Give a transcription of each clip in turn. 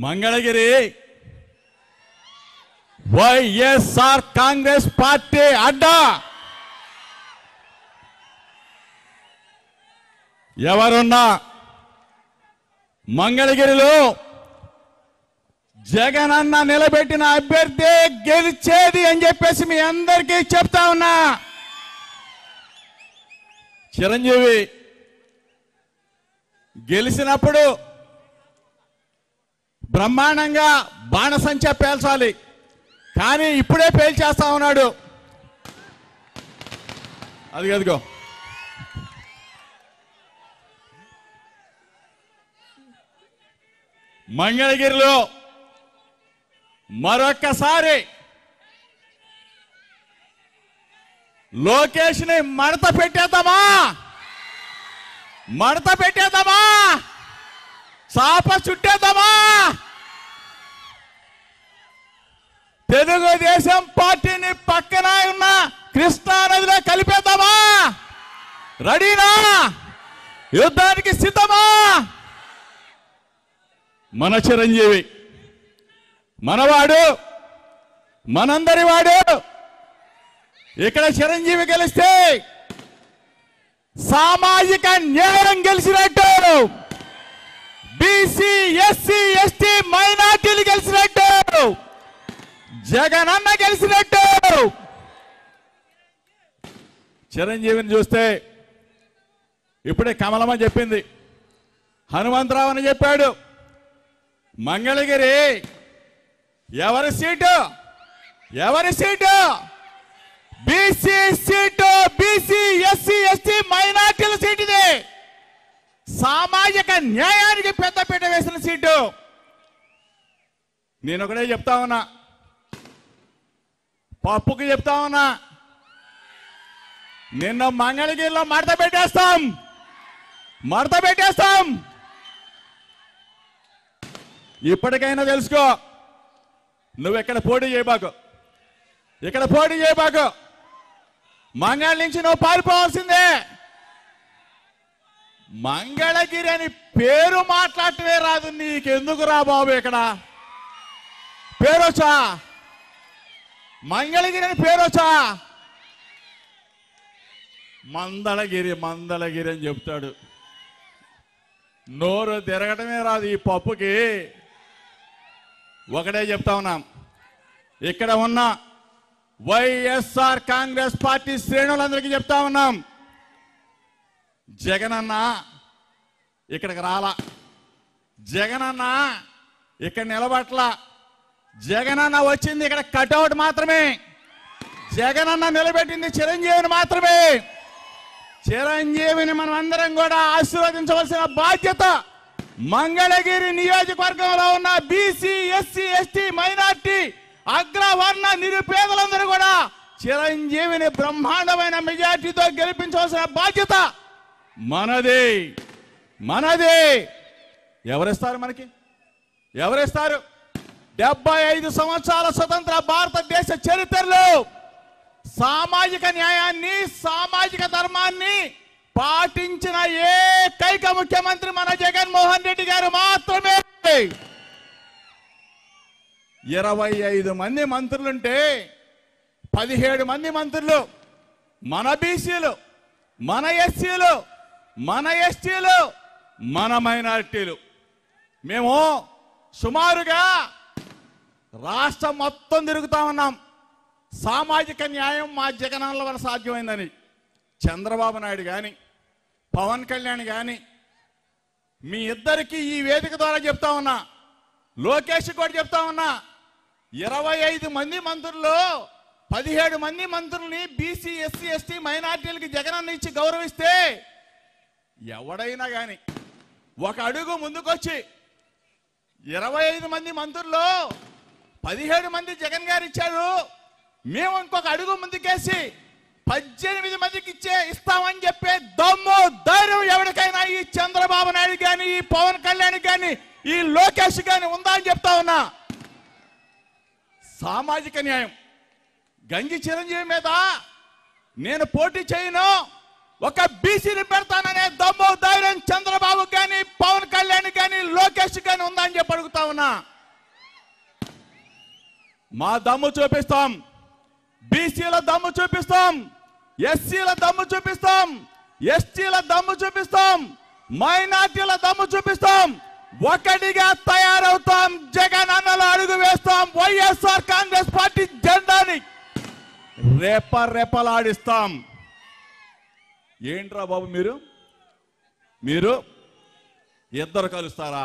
Mangalagiri YSR Congress Party అడ్డా ఎవరున్నా మంగళగిరిలో జగనన్న నిలబెట్టిన అభ్యర్థి గెలిచేది అని చెప్పేసి మీ అందరికీ చెప్తా ఉన్నా చిరంజీవి గెలిచినప్పుడు బ్రహ్మాండంగా బాణసంచ పేల్చాలి కానీ ఇప్పుడే పేల్చేస్తా ఉన్నాడు అది అదిగో మంగళగిరిలో మరొక్కసారి లోకేష్ ని మడత పెట్టేద్దామా మడత పెట్టేద్దామా చాప చుట్టేద్దామా తెలుగుదేశం పార్టీని పక్కన ఉన్న కృష్ణా నదిలో కలిపేద్దామా రెడీనా యుద్ధానికి సిద్ధమా మన చిరంజీవి మనవాడు మనందరి వాడు ఇక్కడ చిరంజీవి గెలిస్తే సామాజిక న్యాయం గెలిచినట్టు బీసీ ఎస్సీ ఎస్టీ మైనార్టీలు గెలిచినట్టు జగనన్న గెలిచినట్టు చిరంజీవిని చూస్తే ఇప్పుడే కమలమ్మ చెప్పింది హనుమంతరావు అని చెప్పాడు మంగళగిరి ఎవరి సీటు ఎవరి seat BC seat BC SC ST మైనార్టీల సీట్ ఇది సామాజిక న్యాయానికి పెద్దపీట వేసిన సీటు నేను ఒకటే చెప్తా ఉన్నా పప్పుకి చెప్తా ఉన్నా నిన్న మంగళగిరిలో మడత పెట్టేస్తాం మడత పెట్టేస్తాం ఇప్పటికైనా తెలుసుకో నువ్వు ఎక్కడ పోటీ చేయబాకు ఇక్కడ పోటీ చేయబాకు మంగళ నుంచి నువ్వు పారిపోవాల్సిందే మంగళగిరి అని పేరు మాట్లాడటమే రాదు నీకెందుకు రా బాబు ఇక్కడ పేరు వచ్చా మంగళగిరి అని పేరు వచ్చా మందళగిరి మందళగిరి అని చెప్తాడు నోరు తిరగటమే రాదు ఈ పప్పుకి ఒకటే చెప్తా ఉన్నాం ఇక్కడ ఉన్న వైఎస్ఆర్ కాంగ్రెస్ పార్టీ శ్రేణులందరికీ చెప్తా ఉన్నాం జగనన్న ఇక్కడికి రాలా జగనన్న ఇక్కడ నిలబట్ల జగనన్న వచ్చింది ఇక్కడ కటౌట్ మాత్రమే జగనన్న నిలబెట్టింది చిరంజీవిని మాత్రమే చిరంజీవిని మనం అందరం కూడా ఆశీర్వదించవలసిన బాధ్యత మంగళగిరి నియోజకవర్గంలో ఉన్న బీసీ ఎస్సీ ఎస్టీ మైనార్టీ అగ్రవర్ణ నిరుపేదలందరూ కూడా చిరంజీవిని బ్రహ్మాండమైన మెజార్టీతో గెలిపించవలసిన బాధ్యత మనది మనది ఎవరిస్తారు మనకి ఎవరిస్తారు డెబ్బై ఐదు సంవత్సరాల స్వతంత్ర భారతదేశ చరిత్రలో సామాజిక న్యాయాన్ని సామాజిక ధర్మాన్ని పాటించిన ఏకైక ముఖ్యమంత్రి మన జగన్మోహన్ రెడ్డి గారు మాత్రమే ఇరవై ఐదు మంది మంత్రులుంటే పదిహేడు మంది మంత్రులు మన బీసీలు మన ఎస్సీలు మన ఎస్టీలు మన మైనారిటీలు మేము సుమారుగా రాష్ట్రం మొత్తం తిరుగుతా ఉన్నాం సామాజిక న్యాయం మా జగనన్న వల్ల సాధ్యమైందని చంద్రబాబు నాయుడు కానీ పవన్ కళ్యాణ్ కానీ మీ ఇద్దరికి ఈ వేదిక ద్వారా చెప్తా ఉన్నా లోకేష్ కూడా చెప్తా ఉన్నా ఇరవై ఐదు మంది మంత్రులు పదిహేడు మంది మంత్రుల్ని బీసీ ఎస్సీ ఎస్టీ మైనార్టీలకి జగనన్న ఇచ్చి గౌరవిస్తే ఎవడైనా కానీ ఒక అడుగు ముందుకొచ్చి ఇరవై ఐదు మంది మంత్రుల్లో పదిహేడు మంది జగన్ గారు ఇచ్చారు మేము ఇంకొక అడుగు ముందుకేసి పద్దెనిమిది మందికి ఇచ్చే ఇస్తామని చెప్పే దమ్ము ధైర్యం ఎవరికైనా ఈ చంద్రబాబు నాయుడు కానీ ఈ పవన్ కళ్యాణ్ కానీ ఈ లోకేష్ కానీ ఉందా అని చెప్తా ఉన్నా సామాజిక న్యాయం గంజి చిరంజీవి మీద నేను పోటీ చేయను ఒక బీసీని పెడతాననే దమ్ము ధైర్యం చంద్రబాబు కానీ పవన్ కళ్యాణ్ కానీ లోకేష్ కానీ ఉందా అని చెప్పి అడుగుతా ఉన్నా మా దమ్ము చూపిస్తాం బీసీల దమ్ము చూపిస్తాం ఎస్సీల దమ్ము చూపిస్తాం ఎస్టీల దమ్ము చూపిస్తాం మైనార్టీల దమ్ము చూపిస్తాం ఒకటిగా తయారవుతాం జగన్ అన్నలు అడుగు వేస్తాం వైఎస్ఆర్ కాంగ్రెస్ పార్టీ జెండాని రేప రెపలాడిస్తాం ఏంట్రా బాబు మీరు మీరు ఇద్దరు కలుస్తారా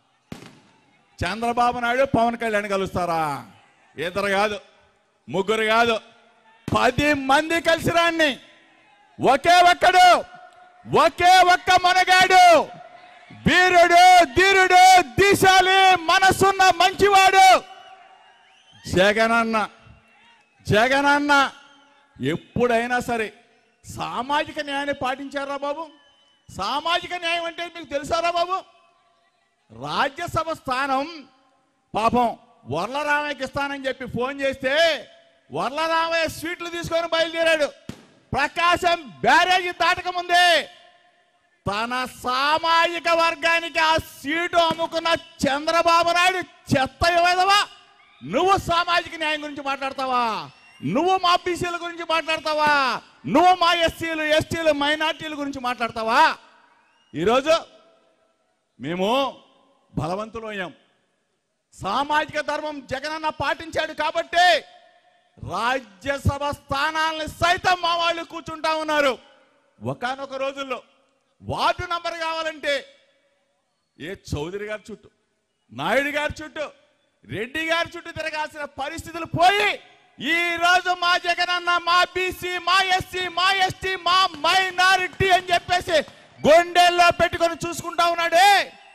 చంద్రబాబు నాయుడు పవన్ కళ్యాణ్ కలుస్తారా ఇద్దరు కాదు ముగ్గురు కాదు పది మంది కలిసి రాన్ని ఒకే ఒక్కడు ఒకే ఒక్క మనగాడు వీరుడు ధీరుడు దీశాలి మనసున్న మంచివాడు జగనన్న జగనన్న ఎప్పుడైనా సరే సామాజిక న్యాయాన్ని పాటించారా బాబు సామాజిక న్యాయం అంటే మీకు తెలుసారా బాబు రాజ్యసభ స్థానం పాపం వర్లరామయ్యకి ఇస్తానని చెప్పి ఫోన్ చేస్తే వర్లరామయ్య స్వీట్లు తీసుకొని బయలుదేరాడు ప్రకాశం బ్యారేజీ దాటకముందే తన సామాజిక వర్గానికి ఆ సీటు అమ్ముకున్న చంద్రబాబు నాయుడు చెత్త ఇవ్వదవా నువ్వు సామాజిక న్యాయం గురించి మాట్లాడతావా నువ్వు మా బీసీల గురించి మాట్లాడతావా నువ్వు మా ఎస్సీలు ఎస్టీలు మైనార్టీల గురించి మాట్లాడతావా ఈరోజు మేము బలవంతులు అయ్యాం సామాజిక ధర్మం జగనన్న పాటించాడు కాబట్టి రాజ్యసభ స్థానాలను సైతం మా వాళ్ళు కూర్చుంటా ఉన్నారు ఒకనొక రోజుల్లో వార్డు నంబర్ కావాలంటే ఏ చౌదరి గారి చుట్టూ నాయుడు గారి చుట్టూ రెడ్డి గారి చుట్టూ తిరగాల్సిన పరిస్థితులు పోయి ఈ రోజు మా జగనన్న మా బీసీ మా ఎస్సీ మా ఎస్టీ మా మైనారిటీ అని చెప్పేసి గుండెల్లో పెట్టుకొని చూసుకుంటా ఉన్నాడే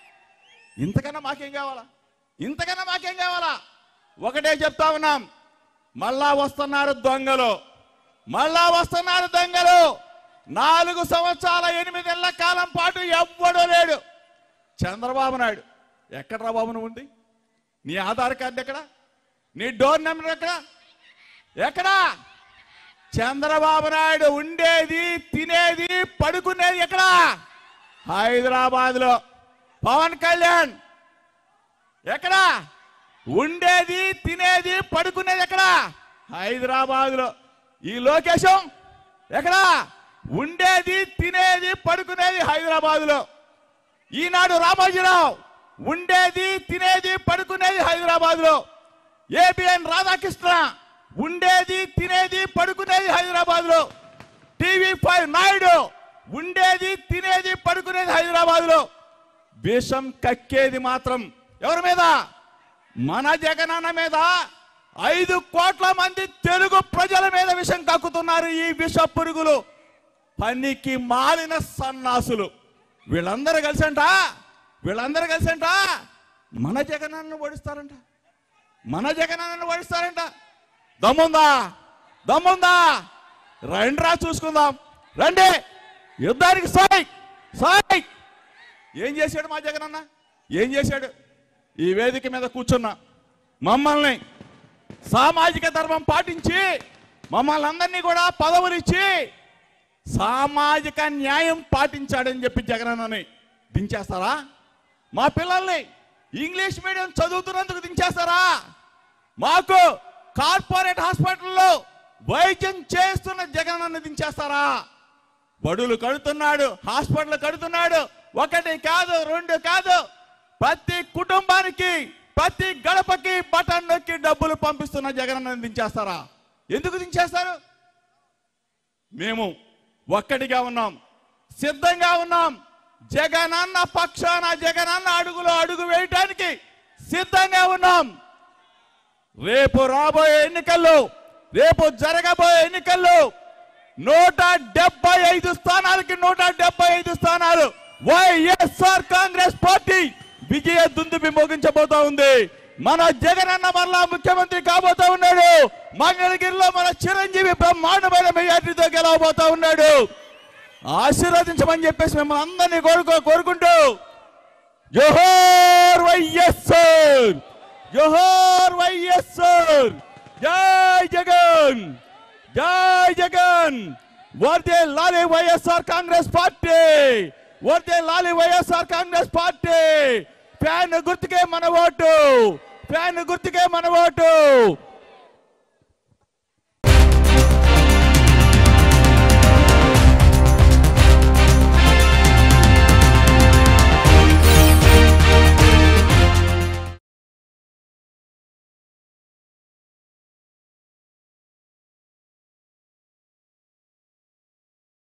ఇంతకన్నా మాకేం కావాలా ఇంతకన్నా మాకేం కావాలా ఒకటే చెప్తా ఉన్నాం మళ్ళా వస్తున్నారు దొంగలు మళ్ళా వస్తున్నారు దొంగలు నాలుగు సంవత్సరాల ఎనిమిదేళ్ల కాలం పాటు ఎవ్వడూ లేడు చంద్రబాబు నాయుడు ఎక్కడ్రా బాబు నువ్వు ఉంది నీ ఆధార్ కార్డు ఎక్కడ నీ డోర్ నెంబర్ ఎక్కడ ఎక్కడా చంద్రబాబు నాయుడు ఉండేది తినేది పడుకునేది ఎక్కడ హైదరాబాద్ లో పవన్ కళ్యాణ్ ఎక్కడ ఉండేది తినేది పడుకునేది ఎక్కడ హైదరాబాద్ లో ఈ లోకేశం ఎక్కడ ఉండేది తినేది పడుకునేది హైదరాబాద్ లో ఈనాడు రామోజీరావు ఉండేది తినేది పడుకునేది హైదరాబాద్ లో ఏబిఎన్ రాధాకృష్ణ ఉండేది తినేది పడుకునేది హైదరాబాద్ లో టీవీ ఫైవ్ నాయుడు ఉండేది తినేది పడుకునేది హైదరాబాద్ లో విషం కక్కేది మాత్రం ఎవరి మీద మన జగనన్న మీద ఐదు కోట్ల మంది తెలుగు ప్రజల మీద విషం కక్కుతున్నారు ఈ విష పురుగులు పనికి మాలిన సన్నాసులు వీళ్ళందరూ కలిసంట వీళ్ళందరూ కలిసంట మన జగనన్నను ఓడిస్తారంట మన జగనన్నను ఓడిస్తారంట దమ్ముందా దమ్ముందా రండిరా చూసుకుందాం రండి యుద్ధానికి సాయ్ సాయ్ ఏం చేశాడు మా జగనన్న ఏం చేశాడు ఈ వేదిక మీద కూర్చున్నా మమ్మల్ని సామాజిక ధర్మం పాటించి మమ్మల్ని అందరినీ కూడా పదవులు ఇచ్చి సామాజిక న్యాయం పాటించాడని చెప్పి జగనన్నని దించేస్తారా మా పిల్లల్ని ఇంగ్లీష్ మీడియం చదువుతున్నందుకు దించేస్తారా మాకు కార్పొరేట్ హాస్పిటల్లో వైద్యం చేస్తున్న జగనన్న దించేస్తారా బడులు కడుతున్నాడు హాస్పిటల్ కడుతున్నాడు ఒకటి కాదు రెండు కాదు ప్రతి కుటుంబానికి ప్రతి గడపకి బటన్ నొక్కి డబ్బులు పంపిస్తున్న జగనన్న దించేస్తారా ఎందుకు దించేస్తారు మేము ఒక్కటిగా ఉన్నాం సిద్ధంగా ఉన్నాం జగనన్న పక్షాన జగనన్న అడుగులో అడుగు వేయటానికి సిద్ధంగా ఉన్నాం రేపు రాబోయే ఎన్నికల్లో రేపు జరగబోయే ఎన్నికల్లో నూట డెబ్బై ఐదు స్థానాలకి నూట డెబ్బై ఐదు స్థానాలు వైఎస్ఆర్ కాంగ్రెస్ పార్టీ విజయ దుందుబి మోగించబోతా ఉంది మన జగనన్న మరలా ముఖ్యమంత్రి కాబోతా ఉన్నాడు మంగళగిరిలో మన చిరంజీవి బ్రహ్మాండమైన మెజార్టీతో గెలవబోతా ఉన్నాడు ఆశీర్వదించమని చెప్పేసి మిమ్మల్ని అందరినీ కోరుకో కోరుకుంటూ జోహోర్ వైఎస్ఆర్ జోహోర్ వైఎస్ఆర్ జై జగన్ జై జగన్ వర్దే లాలి వైఎస్ఆర్ కాంగ్రెస్ పార్టీ వర్దే లాలి వైఎస్ఆర్ కాంగ్రెస్ పార్టీ ఫ్యాన్ గుర్తుకే మన ఓటు ఫ్యాన్ గుర్తుకే మన ఓటు